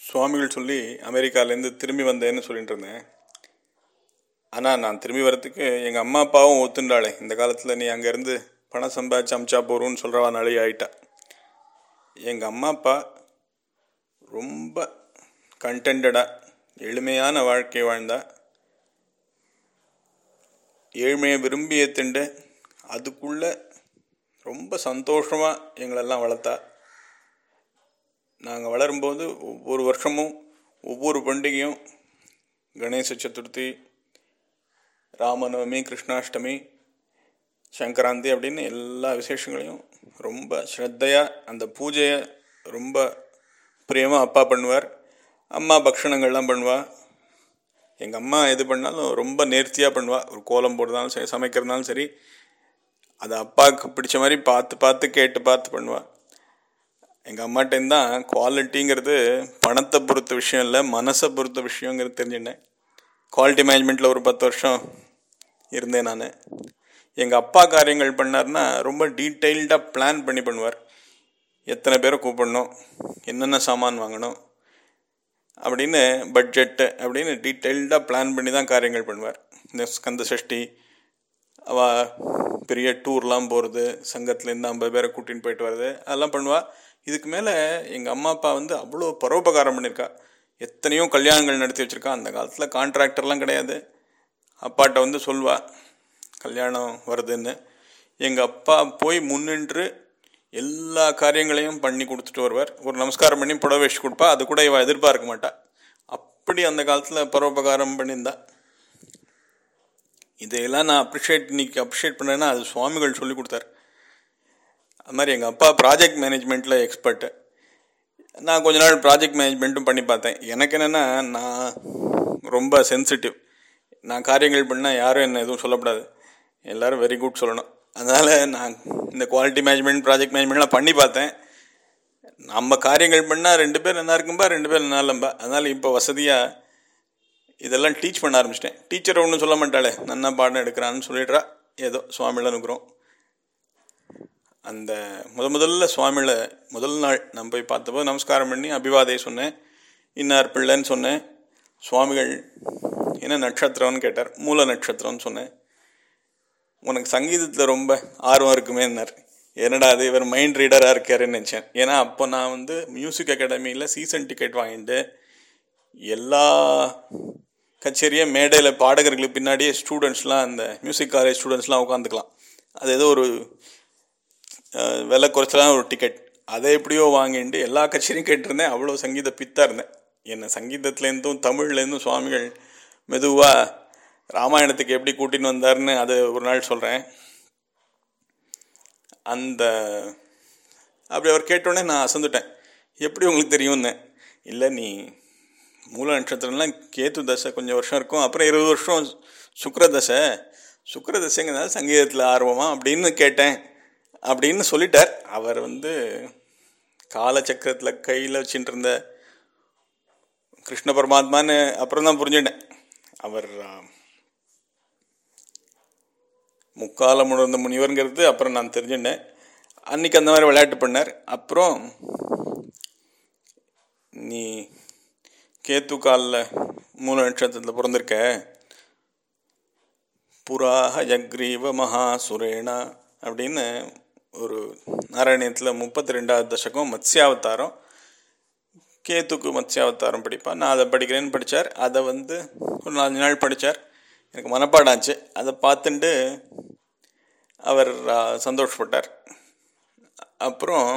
சுவாமிகள் சொல்லி அமெரிக்காலேருந்து திரும்பி வந்தேன்னு சொல்லிட்டு இருந்தேன் ஆனால் நான் திரும்பி வரத்துக்கு எங்கள் அம்மா அப்பாவும் ஒத்துண்டாளே இந்த காலத்தில் நீ அங்கேருந்து பணம் சம்பாதிச்சு அமிச்சா போகிறோன்னு சொல்கிறவா நாளே ஆயிட்டா எங்கள் அம்மா அப்பா ரொம்ப கண்டென்டாக எளிமையான வாழ்க்கை வாழ்ந்தா ஏழ்மையை விரும்பி ஏத்துண்டு அதுக்குள்ளே ரொம்ப சந்தோஷமாக எங்களெல்லாம் வளர்த்தா நாங்கள் வளரும்போது ஒவ்வொரு வருஷமும் ஒவ்வொரு பண்டிகையும் கணேச சதுர்த்தி ராமநவமி கிருஷ்ணாஷ்டமி சங்கராந்தி அப்படின்னு எல்லா விசேஷங்களையும் ரொம்ப ஸ்ரத்தையாக அந்த பூஜையை ரொம்ப பிரியமாக அப்பா பண்ணுவார் அம்மா பக்ஷணங்கள்லாம் பண்ணுவா எங்கள் அம்மா எது பண்ணாலும் ரொம்ப நேர்த்தியாக பண்ணுவா ஒரு கோலம் போடுறதாலும் சரி சமைக்கிறதுனாலும் சரி அது அப்பாவுக்கு பிடிச்ச மாதிரி பார்த்து பார்த்து கேட்டு பார்த்து பண்ணுவா எங்கள் அம்மாட்டேருந்து தான் குவாலிட்டிங்கிறது பணத்தை பொறுத்த விஷயம் இல்லை மனசை பொறுத்த விஷயங்கிறது தெரிஞ்சுட்டேன் குவாலிட்டி மேனேஜ்மெண்ட்டில் ஒரு பத்து வருஷம் இருந்தேன் நான் எங்கள் அப்பா காரியங்கள் பண்ணார்னா ரொம்ப டீட்டெயில்டாக பிளான் பண்ணி பண்ணுவார் எத்தனை பேரை கூப்பிடணும் என்னென்ன சாமான் வாங்கணும் அப்படின்னு பட்ஜெட்டு அப்படின்னு டீட்டெயில்டாக பிளான் பண்ணி தான் காரியங்கள் பண்ணுவார் இந்த ஸ்கந்த சஷ்டி அவ பெரிய டூர்லாம் போகிறது சங்கத்துலேருந்து ஐம்பது பேரை கூட்டின்னு போயிட்டு வர்றது அதெல்லாம் பண்ணுவாள் இதுக்கு மேலே எங்கள் அம்மா அப்பா வந்து அவ்வளோ பரோபகாரம் பண்ணியிருக்கா எத்தனையோ கல்யாணங்கள் நடத்தி வச்சுருக்கா அந்த காலத்தில் கான்ட்ராக்டர்லாம் கிடையாது அப்பாட்ட வந்து சொல்வா கல்யாணம் வருதுன்னு எங்கள் அப்பா போய் முன்னின்று எல்லா காரியங்களையும் பண்ணி கொடுத்துட்டு வருவார் ஒரு நமஸ்காரம் பண்ணி புடவை வச்சு கொடுப்பா அது கூட இவ எதிர்பார்க்க மாட்டா அப்படி அந்த காலத்தில் பரோபகாரம் பண்ணியிருந்தா இதையெல்லாம் நான் அப்ரிஷியேட் இன்னைக்கு அப்ரிஷியேட் பண்ணேன்னா அது சுவாமிகள் சொல்லி கொடுத்தார் அது மாதிரி எங்கள் அப்பா ப்ராஜெக்ட் மேனேஜ்மெண்ட்டில் எக்ஸ்பர்ட்டு நான் கொஞ்ச நாள் ப்ராஜெக்ட் மேனேஜ்மெண்ட்டும் பண்ணி பார்த்தேன் எனக்கு என்னென்னா நான் ரொம்ப சென்சிட்டிவ் நான் காரியங்கள் பண்ணால் யாரும் என்ன எதுவும் சொல்லக்கூடாது எல்லோரும் வெரி குட் சொல்லணும் அதனால் நான் இந்த குவாலிட்டி மேனேஜ்மெண்ட் ப்ராஜெக்ட் மேனேஜ்மெண்ட்லாம் பண்ணி பார்த்தேன் நம்ம காரியங்கள் பண்ணால் ரெண்டு பேர் நல்லா இருக்கும்பா ரெண்டு பேர் நல்லா இல்லம்பா அதனால் இப்போ வசதியாக இதெல்லாம் டீச் பண்ண ஆரம்பிச்சிட்டேன் டீச்சர் ஒன்றும் சொல்ல மாட்டாளே நன்னா பாடம் எடுக்கிறான்னு சொல்லிடுறா ஏதோ சுவாமியில் அனுக்குறோம் அந்த முத முதல்ல சுவாமியில் முதல் நாள் நான் போய் பார்த்தப்போ நமஸ்காரம் பண்ணி அபிவாதை சொன்னேன் இன்னார் பிள்ளைன்னு சொன்னேன் சுவாமிகள் என்ன நட்சத்திரம்னு கேட்டார் மூல நட்சத்திரம்னு சொன்னேன் உனக்கு சங்கீதத்தில் ரொம்ப ஆர்வம் இருக்குமேன்னார் என்னடா அது இவர் மைண்ட் ரீடராக இருக்காருன்னு நினச்சேன் ஏன்னா அப்போ நான் வந்து மியூசிக் அகாடமியில் சீசன் டிக்கெட் வாங்கிட்டு எல்லா கச்சேரியும் மேடையில் பாடகர்களுக்கு பின்னாடியே ஸ்டூடெண்ட்ஸ்லாம் அந்த மியூசிக் காலேஜ் ஸ்டூடெண்ட்ஸ்லாம் உட்காந்துக்கலாம் அது ஏதோ ஒரு விலை குறைச்சலான ஒரு டிக்கெட் அதை எப்படியோ வாங்கிட்டு எல்லா கச்சேரியும் கேட்டிருந்தேன் அவ்வளோ சங்கீத பித்தாக இருந்தேன் என்னை சங்கீதத்துலேருந்தும் தமிழ்லேருந்தும் சுவாமிகள் மெதுவாக ராமாயணத்துக்கு எப்படி கூட்டின்னு வந்தார்னு அது ஒரு நாள் சொல்கிறேன் அந்த அப்படி அவர் கேட்டோடனே நான் அசந்துட்டேன் எப்படி உங்களுக்கு தெரியும்னு இல்லை நீ மூல நட்சத்திரம்லாம் கேத்து தசை கொஞ்சம் வருஷம் இருக்கும் அப்புறம் இருபது வருஷம் சுக்கர தசை சுக்கர தசைங்கிறதுனால சங்கீதத்தில் ஆர்வமா அப்படின்னு கேட்டேன் அப்படின்னு சொல்லிட்டார் அவர் வந்து காலச்சக்கரத்தில் கையில் வச்சுட்டு இருந்த கிருஷ்ண பரமாத்மான்னு அப்புறம் தான் புரிஞ்சுட்டேன் அவர் முக்காலம் உணர்ந்த முனிவருங்கிறது அப்புறம் நான் தெரிஞ்சுட்டேன் அன்னைக்கு அந்த மாதிரி விளையாட்டு பண்ணார் அப்புறம் நீ கேத்து காலில் மூல நட்சத்திரத்தில் பிறந்திருக்க புராக ஜக்ரீவ மகாசுரேனா அப்படின்னு ஒரு நாராயணியத்தில் முப்பத்தி ரெண்டாவது தசகம் மத்ஸ்யாவதாரம் கேத்துக்கு மத்ஸ்யாவதாரம் படிப்பான் நான் அதை படிக்கிறேன்னு படித்தார் அதை வந்து ஒரு நாலஞ்சு நாள் படித்தார் எனக்கு மனப்பாடம் ஆச்சு அதை பார்த்துட்டு அவர் சந்தோஷப்பட்டார் அப்புறம்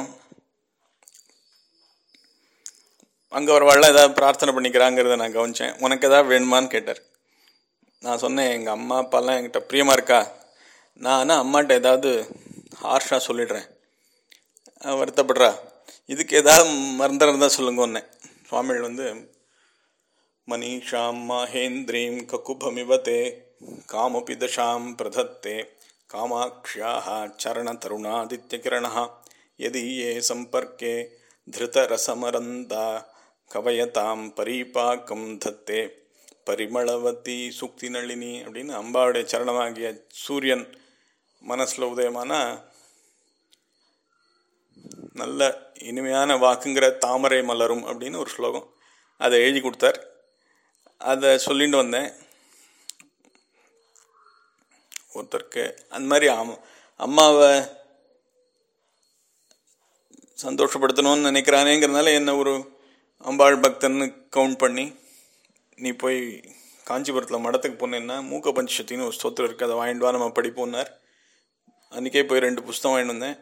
அங்கே ஒரு வாழ ஏதாவது பிரார்த்தனை பண்ணிக்கிறாங்கிறத நான் கவனித்தேன் உனக்கு எதாவது வேணுமான்னு கேட்டார் நான் சொன்னேன் எங்கள் அம்மா அப்பாலாம் என்கிட்ட பிரியமாக இருக்கா நான் ஆனால் அம்மாட்ட ஏதாவது ஹார்ஷாக சொல்லிடுறேன் வருத்தப்படுறா இதுக்கு ஏதாவது மருந்தம் இருந்தால் சொல்லுங்கன்னே சுவாமிகள் வந்து மனிஷாம் மகேந்திரீம் ககுபமிவதே காமபி தசாம் பிரதத்தே காமாக்ஷியாக சரணதருணாதித்யகிரணः यदीये सम्पर्के धृतरसमरन्दा கவயதாம் பரிபாக்கம் தத்தே பரிமளவதி சுக்தி நளினி அப்படின்னு அம்பாவுடைய சரணமாகிய சூரியன் மனசில் உதயமான நல்ல இனிமையான வாக்குங்கிற தாமரை மலரும் அப்படின்னு ஒரு ஸ்லோகம் அதை எழுதி கொடுத்தார் அதை சொல்லிட்டு வந்தேன் ஒருத்தருக்கு அந்த மாதிரி அம் அம்மாவை சந்தோஷப்படுத்தணும்னு நினைக்கிறானேங்கிறதுனால என்ன ஒரு அம்பாள் பக்தன்னு கவுண்ட் பண்ணி நீ போய் காஞ்சிபுரத்தில் மடத்துக்கு போனேன்னா மூக்க பஞ்சத்தின்னு ஒரு ஸ்தோத்திரம் இருக்குது அதை வாங்கிட்டு வா நம்ம படிப்போம்னார் அன்றைக்கே போய் ரெண்டு புஸ்தகம் வாங்கிட்டு வந்தேன்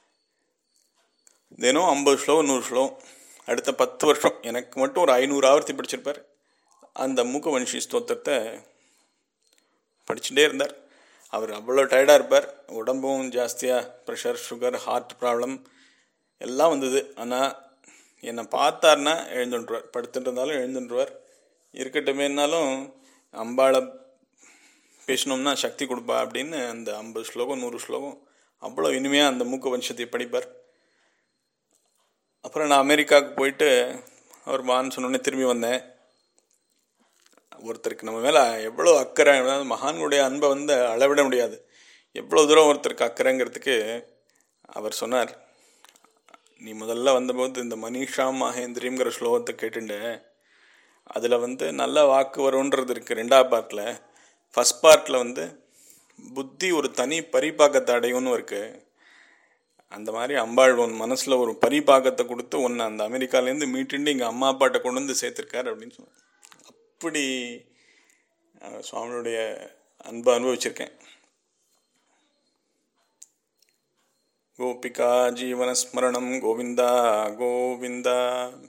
தினம் ஐம்பது ஸ்லோகம் நூறு ஸ்லோகம் அடுத்த பத்து வருஷம் எனக்கு மட்டும் ஒரு ஐநூறு ஆவர்த்தி படிச்சிருப்பார் அந்த மூக்கவன்ஷி ஸ்தோத்திரத்தை படிச்சுட்டே இருந்தார் அவர் அவ்வளோ டயர்டாக இருப்பார் உடம்பும் ஜாஸ்தியாக ப்ரெஷர் சுகர் ஹார்ட் ப்ராப்ளம் எல்லாம் வந்தது ஆனால் என்னை பார்த்தார்னா எழுந்துட்டுருவார் படுத்துட்டு இருந்தாலும் எழுந்துட்டுருவார் இருக்கட்டுமேனாலும் அம்பாளை பேசணும்னா சக்தி கொடுப்பா அப்படின்னு அந்த ஐம்பது ஸ்லோகம் நூறு ஸ்லோகம் அவ்வளோ இனிமையாக அந்த மூக்க வம்சத்தை படிப்பார் அப்புறம் நான் அமெரிக்காவுக்கு போயிட்டு அவர் வான்னு சொன்னோடனே திரும்பி வந்தேன் ஒருத்தருக்கு நம்ம மேலே எவ்வளோ அக்கறை அதாவது மகான்களுடைய அன்பை வந்து அளவிட முடியாது எவ்வளோ தூரம் ஒருத்தருக்கு அக்கறைங்கிறதுக்கு அவர் சொன்னார் நீ முதல்ல வந்தபோது இந்த மனிஷா மகேந்திரிங்கிற ஸ்லோகத்தை கேட்டுண்டு அதில் வந்து நல்ல வாக்கு வரும்ன்றது இருக்குது ரெண்டாவது பார்ட்டில் ஃபஸ்ட் பார்ட்டில் வந்து புத்தி ஒரு தனி பரிபாக்கத்தை அடையும்னு இருக்குது அந்த மாதிரி அம்பாள் உன் மனசில் ஒரு பரிபாக்கத்தை கொடுத்து உன்னை அந்த அமெரிக்காலேருந்து மீட்டுண்டு இங்கே அம்மா அப்பாட்ட கொண்டு வந்து சேர்த்துருக்காரு அப்படின்னு சொன்னார் அப்படி அஹ், சுவாமியுடைய அன்பை அனுபவிச்சிருக்கேன் கோபிகா ஜீவனஸ்மரணம் கோவிந்தா கோவிந்தா